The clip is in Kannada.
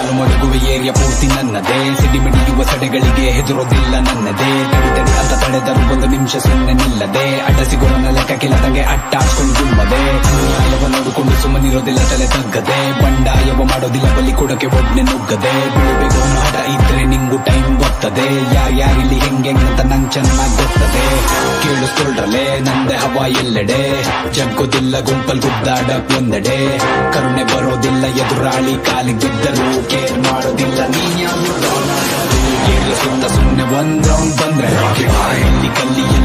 ಕಾಲು ಮಡಗುವ ಏರಿಯ ಪೂರ್ತಿ ನನ್ನದೇ ಸಿಡಿಮಿಡಿಯುವ ಸಡೆಗಳಿಗೆ ಹೆದರೋದಿಲ್ಲ ನನ್ನದೇ ತಡಿ ತಡಿ ಅಂತ ತಡೆದರು ಒಂದು ನಿಮಿಷ ಸುಮ್ಮನೆ ನಿಲ್ಲದೆ ಅಡ್ಡ ಸಿಗೋನ ಲೆಕ್ಕ ಕೆಳದಂಗೆ ಅಟ್ಟಾಡ್ಕೊಂಡು ಗುಮ್ಮದೆ ಅನ್ಯಾಯವ ನೋಡಿಕೊಂಡು ಸುಮ್ಮನಿರೋದಿಲ್ಲ ತಲೆ ತಗ್ಗದೆ ಬಂಡಾಯವ ಮಾಡೋದಿಲ್ಲ ಬಲಿ ಕೊಡಕ್ಕೆ ಒಡ್ನೆ ನುಗ್ಗದೆ ಬಿಡಬೇಕು ಅನ್ನೋ ಹಠ ಇದ್ರೆ ನಿಂಗು ಟೈಮ್ ಗೊತ್ತದೆ ಯಾರ್ಯಾರಿಲ್ಲಿ ಹೆಂಗೆ ಅಂತ ನಂಗ್ ಚೆನ್ನಾಗ್ ಗೊತ್ತದೆ ಕೇಳಿಸ್ಕೊಳ್ರಲೆ ನಂದೆ ಹವಾ ಎಲ್ಲೆಡೆ ಜಗ್ಗೋದಿಲ್ಲ ಗುಂಪಲ್ ಗುದ್ದಾಡಕ್ ಒಂದೆಡೆ ಕರುಣೆ ಬರೋದಿಲ್ಲ ಎದುರಾಳಿ ಕಾಲಿಗೆ ಬಿದ್ದರು ಕೇರ್ ಮಾಡೋದಿಲ್ಲ ನೀನ್ ಯಾವ ಏಳು ಸುತ್ತ ಸುಮ್ನೆ ಒಂದ್ ರೌಂಡ್ ಬಂದ್ರೆ ಇಲ್ಲಿ ಕಲ್ಲಿ